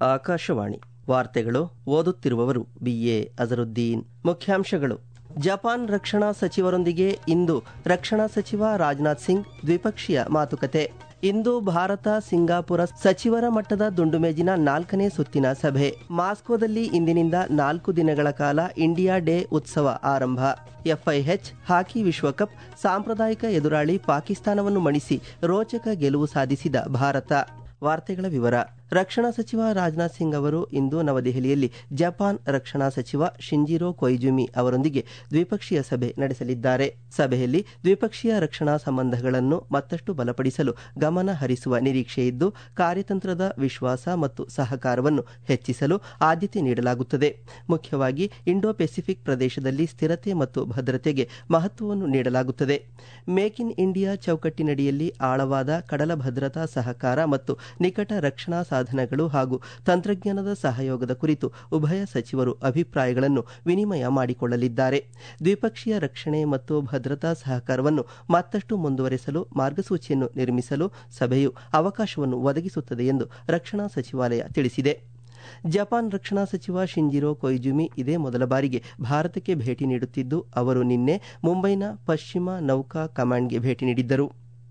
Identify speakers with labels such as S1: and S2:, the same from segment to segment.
S1: ಆಕಾಶವಾಣಿ ವಾರ್ತೆಗಳು ಓದುತ್ತಿರುವವರು ಬಿಎ ಅಜರುದ್ದೀನ್ ಮುಖ್ಯಾಂಶಗಳು ಜಪಾನ್ ರಕ್ಷಣಾ ಸಚಿವರೊಂದಿಗೆ ಇಂದು ರಕ್ಷಣಾ ಸಚಿವ ರಾಜನಾಥ್ ಸಿಂಗ್ ದ್ವಿಪಕ್ಷೀಯ ಮಾತುಕತೆ ಇಂದು ಭಾರತ ಸಿಂಗಾಪುರ ಸಚಿವರ ಮಟ್ಟದ ದುಂಡುಮೇಜಿನ ನಾಲ್ಕನೇ ಸುತ್ತಿನ ಸಭೆ ಮಾಸ್ಕೋದಲ್ಲಿ ಇಂದಿನಿಂದ ನಾಲ್ಕು ದಿನಗಳ ಕಾಲ ಇಂಡಿಯಾ ಡೇ ಉತ್ಸವ ಆರಂಭ ಎಫ್ಐಎಚ್ ಹಾಕಿ ವಿಶ್ವಕಪ್ ಸಾಂಪ್ರದಾಯಿಕ ಎದುರಾಳಿ ಪಾಕಿಸ್ತಾನವನ್ನು ಮಣಿಸಿ ರೋಚಕ ಗೆಲುವು ಸಾಧಿಸಿದ ಭಾರತ ವಾರ್ತೆಗಳ ವಿವರ ರಕ್ಷಣಾ ಸಚಿವ ರಾಜನಾಥ್ ಸಿಂಗ್ ಅವರು ಇಂದು ನವದೆಹಲಿಯಲ್ಲಿ ಜಪಾನ್ ರಕ್ಷಣಾ ಸಚಿವ ಶಿಂಜಿರೋ ಕೊಯ್ಜುಮಿ ಅವರೊಂದಿಗೆ ದ್ವಿಪಕ್ಷೀಯ ಸಭೆ ನಡೆಸಲಿದ್ದಾರೆ ಸಭೆಯಲ್ಲಿ ದ್ವಿಪಕ್ಷೀಯ ರಕ್ಷಣಾ ಸಂಬಂಧಗಳನ್ನು ಮತ್ತಷ್ಟು ಬಲಪಡಿಸಲು ಗಮನ ಹರಿಸುವ ನಿರೀಕ್ಷೆಯಿದ್ದು ಕಾರ್ಯತಂತ್ರದ ವಿಶ್ವಾಸ ಮತ್ತು ಸಹಕಾರವನ್ನು ಹೆಚ್ಚಿಸಲು ಆದ್ಯತೆ ನೀಡಲಾಗುತ್ತದೆ ಮುಖ್ಯವಾಗಿ ಇಂಡೋ ಪೆಸಿಫಿಕ್ ಪ್ರದೇಶದಲ್ಲಿ ಸ್ಥಿರತೆ ಮತ್ತು ಭದ್ರತೆಗೆ ಮಹತ್ವವನ್ನು ನೀಡಲಾಗುತ್ತದೆ ಮೇಕ್ ಇನ್ ಇಂಡಿಯಾ ಚೌಕಟ್ಟಿನಡಿಯಲ್ಲಿ ಆಳವಾದ ಕಡಲ ಭದ್ರತಾ ಸಹಕಾರ ಮತ್ತು ನಿಕಟ ರಕ್ಷಣಾ ಸಾಧನಗಳು ಹಾಗೂ ತಂತ್ರಜ್ಞಾನದ ಸಹಯೋಗದ ಕುರಿತು ಉಭಯ ಸಚಿವರು ಅಭಿಪ್ರಾಯಗಳನ್ನು ವಿನಿಮಯ ಮಾಡಿಕೊಳ್ಳಲಿದ್ದಾರೆ ದ್ವಿಪಕ್ಷೀಯ ರಕ್ಷಣೆ ಮತ್ತು ಭದ್ರತಾ ಸಹಕಾರವನ್ನು ಮತ್ತಷ್ಟು ಮುಂದುವರೆಸಲು ಮಾರ್ಗಸೂಚಿಯನ್ನು ನಿರ್ಮಿಸಲು ಸಭೆಯು ಅವಕಾಶವನ್ನು ಒದಗಿಸುತ್ತದೆ ಎಂದು ರಕ್ಷಣಾ ಸಚಿವಾಲಯ ತಿಳಿಸಿದೆ ಜಪಾನ್ ರಕ್ಷಣಾ ಸಚಿವ ಶಿಂಜಿರೋ ಕೊಯ್ಜುಮಿ ಇದೇ ಮೊದಲ ಬಾರಿಗೆ ಭಾರತಕ್ಕೆ ಭೇಟಿ ನೀಡುತ್ತಿದ್ದು ಅವರು ನಿನ್ನೆ ಮುಂಬೈನ ಪಶ್ಚಿಮ ನೌಕಾ ಕಮಾಂಡ್ಗೆ ಭೇಟಿ ನೀಡಿದ್ದರು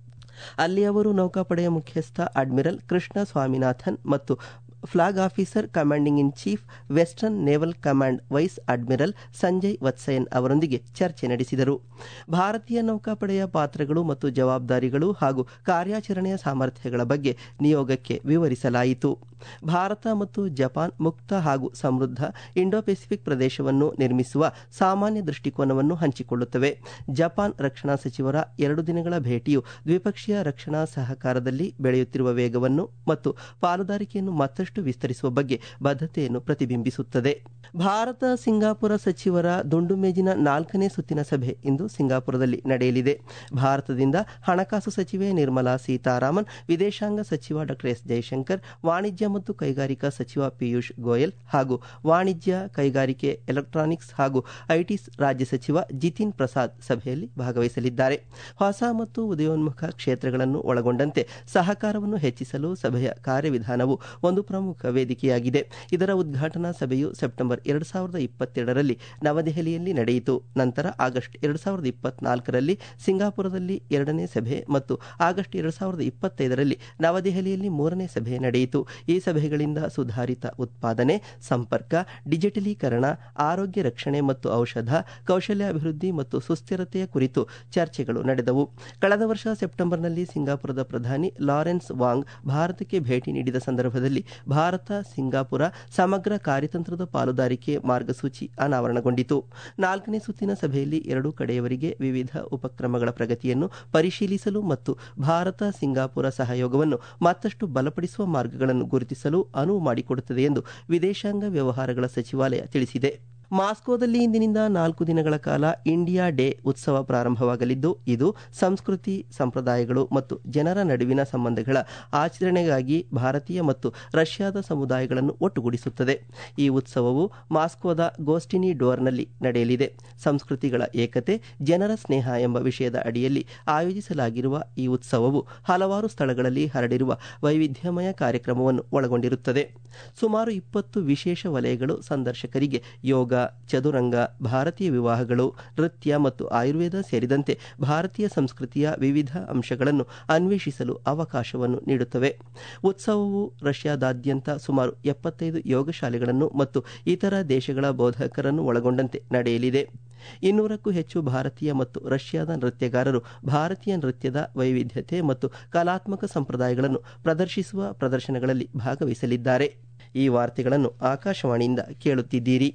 S1: ಅಲ್ಲಿ ಅವರು ನೌಕಾಪಡೆಯ ಮುಖ್ಯಸ್ಥ ಅಡ್ಮಿರಲ್ ಕೃಷ್ಣ ಸ್ವಾಮಿನಾಥನ್ ಮತ್ತು flag officer commanding in chief western naval command vice admiral Sanjay Vatsayan ಅವರೊಂದಿಗೆ ಚರ್ಚೆ ನಡೆಸಿದರು ಭಾರತೀಯ ನೌಕಾಪಡೆಯ ಪಾತ್ರಗಳು ಮತ್ತು ಜವಾಬ್ದಾರಿಗಳು ಹಾಗೂ ಕಾರ್ಯಾಚರಣೆಯ ಸಾಮರ್ಥ್ಯಗಳ ಬಗ್ಗೆ ನಿಯೋಗಕ್ಕೆ ವಿವರಿಸಲಾಯಿತು ಭಾರತ ಮತ್ತು ಜಪಾನ್ ಮುಕ್ತ ಹಾಗೂ ಸಮೃದ್ಧ ಇಂಡೋ ಪೆಸಿಫಿಕ್ ಪ್ರದೇಶವನ್ನು ನಿರ್ಮಿಸುವ ಸಾಮಾನ್ಯ ದೃಷ್ಟಿಕೋನವನ್ನು ಹಂಚಿಕೊಳ್ಳುತ್ತವೆ ಜಪಾನ್ ರಕ್ಷಣಾ ಸಚಿವರ ಎರಡು ದಿನಗಳ ಭೇಟಿಯು ದ್ವಿಪಕ್ಷೀಯ ರಕ್ಷಣಾ ಸಹಕಾರದಲ್ಲಿ ಬೆಳೆಯುತ್ತಿರುವ ವೇಗವನ್ನು ಮತ್ತು ಪಾಲುದಾರಿಕೆಯನ್ನು ಮತ್ತಷ್ಟು ವಿಸ್ತರಿಸುವ ಬಗ್ಗೆ ಬದ್ಧತೆಯನ್ನು ಪ್ರತಿಬಿಂಬಿಸುತ್ತದೆ ಭಾರತ ಸಿಂಗಾಪುರ ಸಚಿವರ ದುಂಡು ಮೇಜಿನ ನಾಲ್ಕನೇ ಸುತ್ತಿನ ಸಭೆ ಇಂದು ಸಿಂಗಾಪುರದಲ್ಲಿ ನಡೆಯಲಿದೆ ಭಾರತದಿಂದ ಹಣಕಾಸು ಸಚಿವೆ ನಿರ್ಮಲಾ ಸೀತಾರಾಮನ್ ವಿದೇಶಾಂಗ ಸಚಿವ ಡಾ ಎಸ್ ಜೈಶಂಕರ್ ವಾಣಿಜ್ಯ ಮತ್ತು ಕೈಗಾರಿಕಾ ಸಚಿವ ಪಿಯೂಷ್ ಗೋಯಲ್ ಹಾಗೂ ವಾಣಿಜ್ಯ ಕೈಗಾರಿಕೆ ಎಲೆಕ್ಟ್ರಾನಿಕ್ಸ್ ಹಾಗೂ ಐಟಿ ರಾಜ್ಯ ಸಚಿವ ಜಿತಿನ್ ಪ್ರಸಾದ್ ಸಭೆಯಲ್ಲಿ ಭಾಗವಹಿಸಲಿದ್ದಾರೆ ಹೊಸ ಮತ್ತು ಉದಯೋನ್ಮುಖ ಕ್ಷೇತ್ರಗಳನ್ನು ಒಳಗೊಂಡಂತೆ ಸಹಕಾರವನ್ನು ಹೆಚ್ಚಿಸಲು ಸಭೆಯ ಕಾರ್ಯವಿಧಾನವು ಒಂದು ಪ್ರಮುಖ ವೇದಿಕೆಯಾಗಿದೆ ಇದರ ಉದ್ಘಾಟನಾ ಸಭೆಯು ಸೆಪ್ಟೆಂಬರ್ ಎರಡು ಸಾವಿರದ ಇಪ್ಪತ್ತೆರಡರಲ್ಲಿ ನವದೆಹಲಿಯಲ್ಲಿ ನಡೆಯಿತು ನಂತರ ಆಗಸ್ಟ್ ಎರಡು ಸಾವಿರದ ಇಪ್ಪತ್ನಾಲ್ಕರಲ್ಲಿ ಸಿಂಗಾಪುರದಲ್ಲಿ ಎರಡನೇ ಸಭೆ ಮತ್ತು ಆಗಸ್ಟ್ ಎರಡು ಸಾವಿರದ ಇಪ್ಪತ್ತೈದರಲ್ಲಿ ನವದೆಹಲಿಯಲ್ಲಿ ಮೂರನೇ ಸಭೆ ನಡೆಯಿತು ಈ ಸಭೆಗಳಿಂದ ಸುಧಾರಿತ ಉತ್ಪಾದನೆ ಸಂಪರ್ಕ ಡಿಜಿಟಲೀಕರಣ ಆರೋಗ್ಯ ರಕ್ಷಣೆ ಮತ್ತು ಔಷಧ ಕೌಶಲ್ಯಾಭಿವೃದ್ಧಿ ಮತ್ತು ಸುಸ್ಥಿರತೆಯ ಕುರಿತು ಚರ್ಚೆಗಳು ನಡೆದವು ಕಳೆದ ವರ್ಷ ಸೆಪ್ಟೆಂಬರ್ನಲ್ಲಿ ಸಿಂಗಾಪುರದ ಪ್ರಧಾನಿ ಲಾರೆನ್ಸ್ ವಾಂಗ್ ಭಾರತಕ್ಕೆ ಭೇಟಿ ನೀಡಿದ ಸಂದರ್ಭದಲ್ಲಿ ಭಾರತ ಸಿಂಗಾಪುರ ಸಮಗ್ರ ಕಾರ್ಯತಂತ್ರದ ಪಾಲುದಾರಿಕೆ ಮಾರ್ಗಸೂಚಿ ಅನಾವರಣಗೊಂಡಿತು ನಾಲ್ಕನೇ ಸುತ್ತಿನ ಸಭೆಯಲ್ಲಿ ಎರಡೂ ಕಡೆಯವರಿಗೆ ವಿವಿಧ ಉಪಕ್ರಮಗಳ ಪ್ರಗತಿಯನ್ನು ಪರಿಶೀಲಿಸಲು ಮತ್ತು ಭಾರತ ಸಿಂಗಾಪುರ ಸಹಯೋಗವನ್ನು ಮತ್ತಷ್ಟು ಬಲಪಡಿಸುವ ಮಾರ್ಗಗಳನ್ನು ಗುರುತಿಸಲು ಅನುವು ಮಾಡಿಕೊಡುತ್ತದೆ ಎಂದು ವಿದೇಶಾಂಗ ವ್ಯವಹಾರಗಳ ಸಚಿವಾಲಯ ತಿಳಿಸಿದೆ ಮಾಸ್ಕೋದಲ್ಲಿ ಇಂದಿನಿಂದ ನಾಲ್ಕು ದಿನಗಳ ಕಾಲ ಇಂಡಿಯಾ ಡೇ ಉತ್ಸವ ಪ್ರಾರಂಭವಾಗಲಿದ್ದು ಇದು ಸಂಸ್ಕೃತಿ ಸಂಪ್ರದಾಯಗಳು ಮತ್ತು ಜನರ ನಡುವಿನ ಸಂಬಂಧಗಳ ಆಚರಣೆಗಾಗಿ ಭಾರತೀಯ ಮತ್ತು ರಷ್ಯಾದ ಸಮುದಾಯಗಳನ್ನು ಒಟ್ಟುಗೂಡಿಸುತ್ತದೆ ಈ ಉತ್ಸವವು ಮಾಸ್ಕೋದ ಗೋಸ್ಟಿನಿ ಡೋರ್ನಲ್ಲಿ ನಡೆಯಲಿದೆ ಸಂಸ್ಕೃತಿಗಳ ಏಕತೆ ಜನರ ಸ್ನೇಹ ಎಂಬ ವಿಷಯದ ಅಡಿಯಲ್ಲಿ ಆಯೋಜಿಸಲಾಗಿರುವ ಈ ಉತ್ಸವವು ಹಲವಾರು ಸ್ಥಳಗಳಲ್ಲಿ ಹರಡಿರುವ ವೈವಿಧ್ಯಮಯ ಕಾರ್ಯಕ್ರಮವನ್ನು ಒಳಗೊಂಡಿರುತ್ತದೆ ಸುಮಾರು ಇಪ್ಪತ್ತು ವಿಶೇಷ ವಲಯಗಳು ಸಂದರ್ಶಕರಿಗೆ ಯೋಗ ಚದುರಂಗ ಭಾರತೀಯ ವಿವಾಹಗಳು ನೃತ್ಯ ಮತ್ತು ಆಯುರ್ವೇದ ಸೇರಿದಂತೆ ಭಾರತೀಯ ಸಂಸ್ಕೃತಿಯ ವಿವಿಧ ಅಂಶಗಳನ್ನು ಅನ್ವೇಷಿಸಲು ಅವಕಾಶವನ್ನು ನೀಡುತ್ತವೆ ಉತ್ಸವವು ರಷ್ಯಾದಾದ್ಯಂತ ಸುಮಾರು ಎಪ್ಪತ್ತೈದು ಯೋಗ ಶಾಲೆಗಳನ್ನು ಮತ್ತು ಇತರ ದೇಶಗಳ ಬೋಧಕರನ್ನು ಒಳಗೊಂಡಂತೆ ನಡೆಯಲಿದೆ ಇನ್ನೂರಕ್ಕೂ ಹೆಚ್ಚು ಭಾರತೀಯ ಮತ್ತು ರಷ್ಯಾದ ನೃತ್ಯಗಾರರು ಭಾರತೀಯ ನೃತ್ಯದ ವೈವಿಧ್ಯತೆ ಮತ್ತು ಕಲಾತ್ಮಕ ಸಂಪ್ರದಾಯಗಳನ್ನು ಪ್ರದರ್ಶಿಸುವ ಪ್ರದರ್ಶನಗಳಲ್ಲಿ ಭಾಗವಹಿಸಲಿದ್ದಾರೆ ಈ ವಾರ್ತೆಗಳನ್ನು ಆಕಾಶವಾಣಿಯಿಂದ ಕೇಳುತ್ತಿದ್ದೀರಿ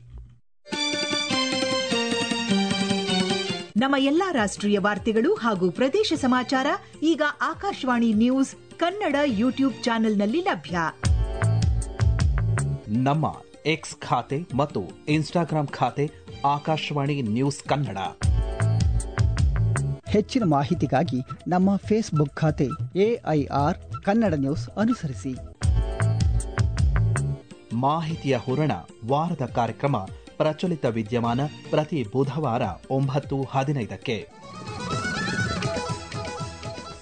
S2: ನಮ್ಮ ಎಲ್ಲಾ ರಾಷ್ಟ್ರೀಯ ವಾರ್ತೆಗಳು ಹಾಗೂ ಪ್ರದೇಶ ಸಮಾಚಾರ ಈಗ ಆಕಾಶವಾಣಿ ನ್ಯೂಸ್ ಕನ್ನಡ ಯೂಟ್ಯೂಬ್ ಚಾನೆಲ್ನಲ್ಲಿ ಲಭ್ಯ
S3: ನಮ್ಮ ಎಕ್ಸ್ ಖಾತೆ ಮತ್ತು ಇನ್ಸ್ಟಾಗ್ರಾಂ ಖಾತೆ ಆಕಾಶವಾಣಿ ನ್ಯೂಸ್ ಕನ್ನಡ
S4: ಹೆಚ್ಚಿನ ಮಾಹಿತಿಗಾಗಿ ನಮ್ಮ ಫೇಸ್ಬುಕ್ ಖಾತೆ ಎಐಆರ್ ಕನ್ನಡ ನ್ಯೂಸ್ ಅನುಸರಿಸಿ
S3: ಮಾಹಿತಿಯ ಹೂರಣ ವಾರದ ಕಾರ್ಯಕ್ರಮ ಪ್ರಚಲಿತ ವಿದ್ಯಮಾನ ಪ್ರತಿ ಬುಧವಾರ ಒಂಬತ್ತು ಹದಿನೈದಕ್ಕೆ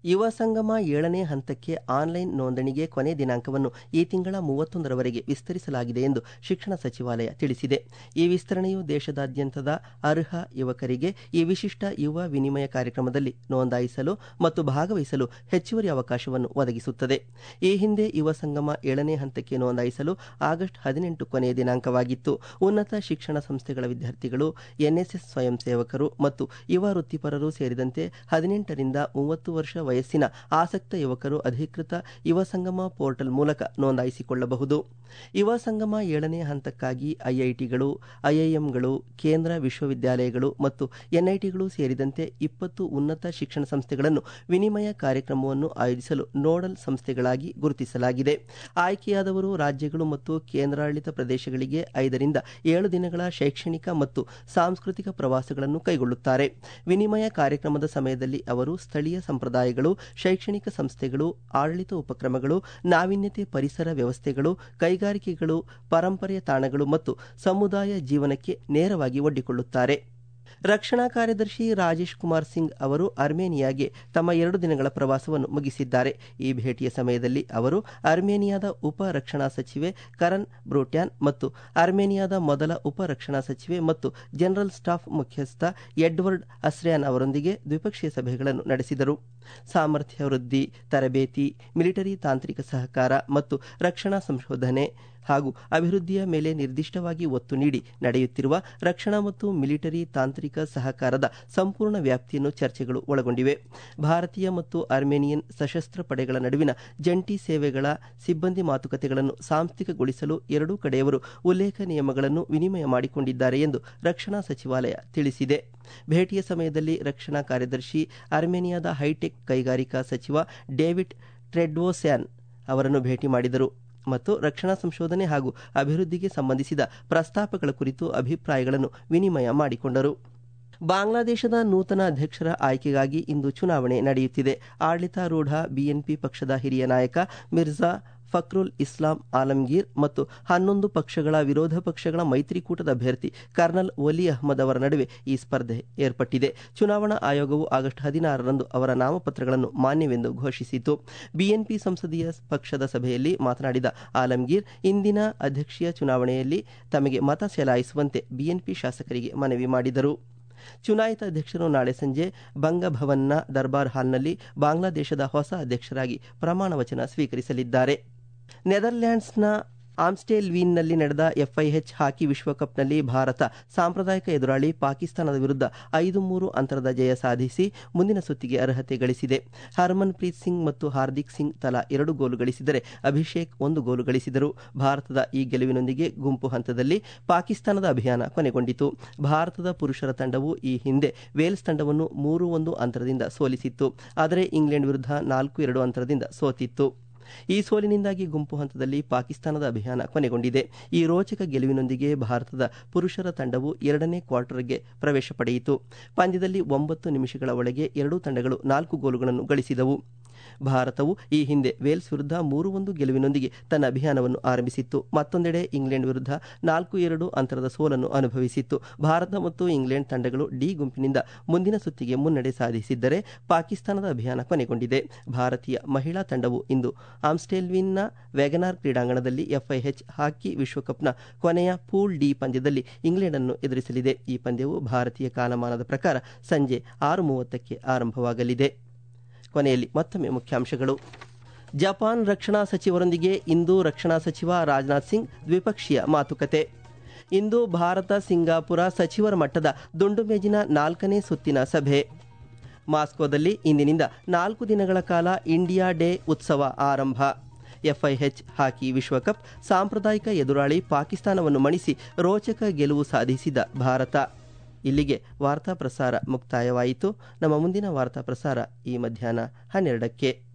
S1: ಯುವ ಸಂಗಮ ಏಳನೇ ಹಂತಕ್ಕೆ ಆನ್ಲೈನ್ ನೋಂದಣಿಗೆ ಕೊನೆ ದಿನಾಂಕವನ್ನು ಈ ತಿಂಗಳ ಮೂವತ್ತೊಂದರವರೆಗೆ ವಿಸ್ತರಿಸಲಾಗಿದೆ ಎಂದು ಶಿಕ್ಷಣ ಸಚಿವಾಲಯ ತಿಳಿಸಿದೆ ಈ ವಿಸ್ತರಣೆಯು ದೇಶದಾದ್ಯಂತದ ಅರ್ಹ ಯುವಕರಿಗೆ ಈ ವಿಶಿಷ್ಟ ಯುವ ವಿನಿಮಯ ಕಾರ್ಯಕ್ರಮದಲ್ಲಿ ನೋಂದಾಯಿಸಲು ಮತ್ತು ಭಾಗವಹಿಸಲು ಹೆಚ್ಚುವರಿ ಅವಕಾಶವನ್ನು ಒದಗಿಸುತ್ತದೆ ಈ ಹಿಂದೆ ಯುವ ಸಂಗಮ ಏಳನೇ ಹಂತಕ್ಕೆ ನೋಂದಾಯಿಸಲು ಆಗಸ್ಟ್ ಹದಿನೆಂಟು ಕೊನೆಯ ದಿನಾಂಕವಾಗಿತ್ತು ಉನ್ನತ ಶಿಕ್ಷಣ ಸಂಸ್ಥೆಗಳ ವಿದ್ಯಾರ್ಥಿಗಳು ಎನ್ಎಸ್ಎಸ್ ಸ್ವಯಂ ಸೇವಕರು ಮತ್ತು ಯುವ ವೃತ್ತಿಪರರು ಸೇರಿದಂತೆ ಹದಿನೆಂಟರಿಂದ ಮೂವತ್ತು ವರ್ಷ ವಯಸ್ಸಿನ ಆಸಕ್ತ ಯುವಕರು ಅಧಿಕೃತ ಯುವ ಸಂಗಮ ಪೋರ್ಟಲ್ ಮೂಲಕ ನೋಂದಾಯಿಸಿಕೊಳ್ಳಬಹುದು ಯುವ ಸಂಗಮ ಏಳನೇ ಹಂತಕ್ಕಾಗಿ ಐಐಟಿಗಳು ಐಐಎಂಗಳು ಕೇಂದ್ರ ವಿಶ್ವವಿದ್ಯಾಲಯಗಳು ಮತ್ತು ಎನ್ಐಟಿಗಳು ಸೇರಿದಂತೆ ಇಪ್ಪತ್ತು ಉನ್ನತ ಶಿಕ್ಷಣ ಸಂಸ್ಥೆಗಳನ್ನು ವಿನಿಮಯ ಕಾರ್ಯಕ್ರಮವನ್ನು ಆಯೋಜಿಸಲು ನೋಡಲ್ ಸಂಸ್ಥೆಗಳಾಗಿ ಗುರುತಿಸಲಾಗಿದೆ ಆಯ್ಕೆಯಾದವರು ರಾಜ್ಯಗಳು ಮತ್ತು ಕೇಂದ್ರಾಡಳಿತ ಪ್ರದೇಶಗಳಿಗೆ ಐದರಿಂದ ಏಳು ದಿನಗಳ ಶೈಕ್ಷಣಿಕ ಮತ್ತು ಸಾಂಸ್ಕೃತಿಕ ಪ್ರವಾಸಗಳನ್ನು ಕೈಗೊಳ್ಳುತ್ತಾರೆ ವಿನಿಮಯ ಕಾರ್ಯಕ್ರಮದ ಸಮಯದಲ್ಲಿ ಅವರು ಸ್ಥಳೀಯ ಸಂಪ್ರದಾಯಗಳು ಶೈಕ್ಷಣಿಕ ಸಂಸ್ಥೆಗಳು ಆಡಳಿತ ಉಪಕ್ರಮಗಳು ನಾವೀನ್ಯತೆ ಪರಿಸರ ವ್ಯವಸ್ಥೆಗಳು ಕೈಗಾರಿಕೆಗಳು ಪರಂಪರೆಯ ತಾಣಗಳು ಮತ್ತು ಸಮುದಾಯ ಜೀವನಕ್ಕೆ ನೇರವಾಗಿ ಒಡ್ಡಿಕೊಳ್ಳುತ್ತಾರೆ ರಕ್ಷಣಾ ಕಾರ್ಯದರ್ಶಿ ರಾಜೇಶ್ ಕುಮಾರ್ ಸಿಂಗ್ ಅವರು ಅರ್ಮೇನಿಯಾಗೆ ತಮ್ಮ ಎರಡು ದಿನಗಳ ಪ್ರವಾಸವನ್ನು ಮುಗಿಸಿದ್ದಾರೆ ಈ ಭೇಟಿಯ ಸಮಯದಲ್ಲಿ ಅವರು ಅರ್ಮೇನಿಯಾದ ಉಪ ರಕ್ಷಣಾ ಸಚಿವೆ ಕರನ್ ಬ್ರೂಟ್ಯಾನ್ ಮತ್ತು ಅರ್ಮೇನಿಯಾದ ಮೊದಲ ಉಪ ರಕ್ಷಣಾ ಸಚಿವೆ ಮತ್ತು ಜನರಲ್ ಸ್ಟಾಫ್ ಮುಖ್ಯಸ್ಥ ಎಡ್ವರ್ಡ್ ಅಸ್ರ್ಯಾನ್ ಅವರೊಂದಿಗೆ ದ್ವಿಪಕ್ಷೀಯ ಸಭೆಗಳನ್ನು ನಡೆಸಿದರು ಸಾಮರ್ಥ್ಯ ವೃದ್ಧಿ ತರಬೇತಿ ಮಿಲಿಟರಿ ತಾಂತ್ರಿಕ ಸಹಕಾರ ಮತ್ತು ರಕ್ಷಣಾ ಸಂಶೋಧನೆ ಹಾಗೂ ಅಭಿವೃದ್ಧಿಯ ಮೇಲೆ ನಿರ್ದಿಷ್ಟವಾಗಿ ಒತ್ತು ನೀಡಿ ನಡೆಯುತ್ತಿರುವ ರಕ್ಷಣಾ ಮತ್ತು ಮಿಲಿಟರಿ ತಾಂತ್ರಿಕ ಸಹಕಾರದ ಸಂಪೂರ್ಣ ವ್ಯಾಪ್ತಿಯನ್ನು ಚರ್ಚೆಗಳು ಒಳಗೊಂಡಿವೆ ಭಾರತೀಯ ಮತ್ತು ಅರ್ಮೇನಿಯನ್ ಸಶಸ್ತ್ರ ಪಡೆಗಳ ನಡುವಿನ ಜಂಟಿ ಸೇವೆಗಳ ಸಿಬ್ಬಂದಿ ಮಾತುಕತೆಗಳನ್ನು ಸಾಂಸ್ಥಿಕಗೊಳಿಸಲು ಎರಡೂ ಕಡೆಯವರು ಉಲ್ಲೇಖ ನಿಯಮಗಳನ್ನು ವಿನಿಮಯ ಮಾಡಿಕೊಂಡಿದ್ದಾರೆ ಎಂದು ರಕ್ಷಣಾ ಸಚಿವಾಲಯ ತಿಳಿಸಿದೆ ಭೇಟಿಯ ಸಮಯದಲ್ಲಿ ರಕ್ಷಣಾ ಕಾರ್ಯದರ್ಶಿ ಅರ್ಮೇನಿಯಾದ ಹೈಟೆಕ್ ಕೈಗಾರಿಕಾ ಸಚಿವ ಡೇವಿಡ್ ಟ್ರೆಡ್ವೋಸ್ಯಾನ್ ಅವರನ್ನು ಭೇಟಿ ಮಾಡಿದರು ಮತ್ತು ರಕ್ಷಣಾ ಸಂಶೋಧನೆ ಹಾಗೂ ಅಭಿವೃದ್ಧಿಗೆ ಸಂಬಂಧಿಸಿದ ಪ್ರಸ್ತಾಪಗಳ ಕುರಿತು ಅಭಿಪ್ರಾಯಗಳನ್ನು ವಿನಿಮಯ ಮಾಡಿಕೊಂಡರು ಬಾಂಗ್ಲಾದೇಶದ ನೂತನ ಅಧ್ಯಕ್ಷರ ಆಯ್ಕೆಗಾಗಿ ಇಂದು ಚುನಾವಣೆ ನಡೆಯುತ್ತಿದೆ ಆಡಳಿತಾರೂಢ ಬಿಎನ್ಪಿ ಪಕ್ಷದ ಹಿರಿಯ ನಾಯಕ ಮಿರ್ಜಾ ಫಕ್ರುಲ್ ಇಸ್ಲಾಂ ಆಲಂಗೀರ್ ಮತ್ತು ಹನ್ನೊಂದು ಪಕ್ಷಗಳ ವಿರೋಧ ಪಕ್ಷಗಳ ಮೈತ್ರಿಕೂಟದ ಅಭ್ಯರ್ಥಿ ಕರ್ನಲ್ ಒಲಿ ಅಹ್ಮದ್ ಅವರ ನಡುವೆ ಈ ಸ್ಪರ್ಧೆ ಏರ್ಪಟ್ಟಿದೆ ಚುನಾವಣಾ ಆಯೋಗವು ಆಗಸ್ಟ್ ಹದಿನಾರರಂದು ಅವರ ನಾಮಪತ್ರಗಳನ್ನು ಮಾನ್ಯವೆಂದು ಘೋಷಿಸಿತು ಬಿಎನ್ಪಿ ಸಂಸದೀಯ ಪಕ್ಷದ ಸಭೆಯಲ್ಲಿ ಮಾತನಾಡಿದ ಆಲಂಗೀರ್ ಇಂದಿನ ಅಧ್ಯಕ್ಷೀಯ ಚುನಾವಣೆಯಲ್ಲಿ ತಮಗೆ ಮತ ಚಲಾಯಿಸುವಂತೆ ಬಿಎನ್ಪಿ ಶಾಸಕರಿಗೆ ಮನವಿ ಮಾಡಿದರು ಚುನಾಯಿತ ಅಧ್ಯಕ್ಷರು ನಾಳೆ ಸಂಜೆ ಬಂಗಭವನ್ನ ದರ್ಬಾರ್ ಹಾಲ್ನಲ್ಲಿ ಬಾಂಗ್ಲಾದೇಶದ ಹೊಸ ಅಧ್ಯಕ್ಷರಾಗಿ ಪ್ರಮಾಣ ವಚನ ಸ್ವೀಕರಿಸಲಿದ್ದಾರೆ ನೆದರ್ಲ್ಯಾಂಡ್ಸ್ನ ಆಮ್ಸ್ಟೇಲ್ವೀನ್ನಲ್ಲಿ ನಡೆದ ಎಫ್ಐಎಚ್ ಹಾಕಿ ವಿಶ್ವಕಪ್ನಲ್ಲಿ ಭಾರತ ಸಾಂಪ್ರದಾಯಿಕ ಎದುರಾಳಿ ಪಾಕಿಸ್ತಾನದ ವಿರುದ್ಧ ಐದು ಮೂರು ಅಂತರದ ಜಯ ಸಾಧಿಸಿ ಮುಂದಿನ ಸುತ್ತಿಗೆ ಅರ್ಹತೆ ಗಳಿಸಿದೆ ಹರ್ಮನ್ ಪ್ರೀತ್ ಸಿಂಗ್ ಮತ್ತು ಹಾರ್ದಿಕ್ ಸಿಂಗ್ ತಲಾ ಎರಡು ಗೋಲು ಗಳಿಸಿದರೆ ಅಭಿಷೇಕ್ ಒಂದು ಗೋಲು ಗಳಿಸಿದರು ಭಾರತದ ಈ ಗೆಲುವಿನೊಂದಿಗೆ ಗುಂಪು ಹಂತದಲ್ಲಿ ಪಾಕಿಸ್ತಾನದ ಅಭಿಯಾನ ಕೊನೆಗೊಂಡಿತು ಭಾರತದ ಪುರುಷರ ತಂಡವು ಈ ಹಿಂದೆ ವೇಲ್ಸ್ ತಂಡವನ್ನು ಮೂರು ಒಂದು ಅಂತರದಿಂದ ಸೋಲಿಸಿತ್ತು ಆದರೆ ಇಂಗ್ಲೆಂಡ್ ವಿರುದ್ಧ ನಾಲ್ಕು ಎರಡು ಅಂತರದಿಂದ ಸೋತಿತ್ತು ಈ ಸೋಲಿನಿಂದಾಗಿ ಗುಂಪು ಹಂತದಲ್ಲಿ ಪಾಕಿಸ್ತಾನದ ಅಭಿಯಾನ ಕೊನೆಗೊಂಡಿದೆ ಈ ರೋಚಕ ಗೆಲುವಿನೊಂದಿಗೆ ಭಾರತದ ಪುರುಷರ ತಂಡವು ಎರಡನೇ ಕ್ವಾರ್ಟರ್ಗೆ ಪ್ರವೇಶ ಪಡೆಯಿತು ಪಂದ್ಯದಲ್ಲಿ ಒಂಬತ್ತು ನಿಮಿಷಗಳ ಒಳಗೆ ಎರಡೂ ತಂಡಗಳು ನಾಲ್ಕು ಗೋಲುಗಳನ್ನು ಗಳಿಸಿದವು ಭಾರತವು ಈ ಹಿಂದೆ ವೇಲ್ಸ್ ವಿರುದ್ಧ ಮೂರು ಒಂದು ಗೆಲುವಿನೊಂದಿಗೆ ತನ್ನ ಅಭಿಯಾನವನ್ನು ಆರಂಭಿಸಿತ್ತು ಮತ್ತೊಂದೆಡೆ ಇಂಗ್ಲೆಂಡ್ ವಿರುದ್ಧ ನಾಲ್ಕು ಎರಡು ಅಂತರದ ಸೋಲನ್ನು ಅನುಭವಿಸಿತ್ತು ಭಾರತ ಮತ್ತು ಇಂಗ್ಲೆಂಡ್ ತಂಡಗಳು ಡಿ ಗುಂಪಿನಿಂದ ಮುಂದಿನ ಸುತ್ತಿಗೆ ಮುನ್ನಡೆ ಸಾಧಿಸಿದ್ದರೆ ಪಾಕಿಸ್ತಾನದ ಅಭಿಯಾನ ಕೊನೆಗೊಂಡಿದೆ ಭಾರತೀಯ ಮಹಿಳಾ ತಂಡವು ಇಂದು ಆಮ್ಸ್ಟೇಲ್ವಿನ್ನ ವೆಗನಾರ್ ಕ್ರೀಡಾಂಗಣದಲ್ಲಿ ಎಫ್ಐಎಚ್ ಹಾಕಿ ವಿಶ್ವಕಪ್ನ ಕೊನೆಯ ಪೂಲ್ ಡಿ ಪಂದ್ಯದಲ್ಲಿ ಇಂಗ್ಲೆಂಡ್ ಅನ್ನು ಎದುರಿಸಲಿದೆ ಈ ಪಂದ್ಯವು ಭಾರತೀಯ ಕಾಲಮಾನದ ಪ್ರಕಾರ ಸಂಜೆ ಆರು ಮೂವತ್ತಕ್ಕೆ ಆರಂಭವಾಗಲಿದೆ ಕೊನೆಯಲ್ಲಿ ಮತ್ತೊಮ್ಮೆ ಮುಖ್ಯಾಂಶಗಳು ಜಪಾನ್ ರಕ್ಷಣಾ ಸಚಿವರೊಂದಿಗೆ ಇಂದು ರಕ್ಷಣಾ ಸಚಿವ ರಾಜನಾಥ್ ಸಿಂಗ್ ದ್ವಿಪಕ್ಷೀಯ ಮಾತುಕತೆ ಇಂದು ಭಾರತ ಸಿಂಗಾಪುರ ಸಚಿವರ ಮಟ್ಟದ ದುಂಡು ಮೇಜಿನ ನಾಲ್ಕನೇ ಸುತ್ತಿನ ಸಭೆ ಮಾಸ್ಕೋದಲ್ಲಿ ಇಂದಿನಿಂದ ನಾಲ್ಕು ದಿನಗಳ ಕಾಲ ಇಂಡಿಯಾ ಡೇ ಉತ್ಸವ ಆರಂಭ ಎಫ್ಐಎಚ್ ಹಾಕಿ ವಿಶ್ವಕಪ್ ಸಾಂಪ್ರದಾಯಿಕ ಎದುರಾಳಿ ಪಾಕಿಸ್ತಾನವನ್ನು ಮಣಿಸಿ ರೋಚಕ ಗೆಲುವು ಸಾಧಿಸಿದ ಭಾರತ ಇಲ್ಲಿಗೆ ವಾರ್ತಾ ಪ್ರಸಾರ ಮುಕ್ತಾಯವಾಯಿತು ನಮ್ಮ ಮುಂದಿನ ವಾರ್ತಾ ಪ್ರಸಾರ ಈ ಮಧ್ಯಾಹ್ನ ಹನ್ನೆರಡಕ್ಕೆ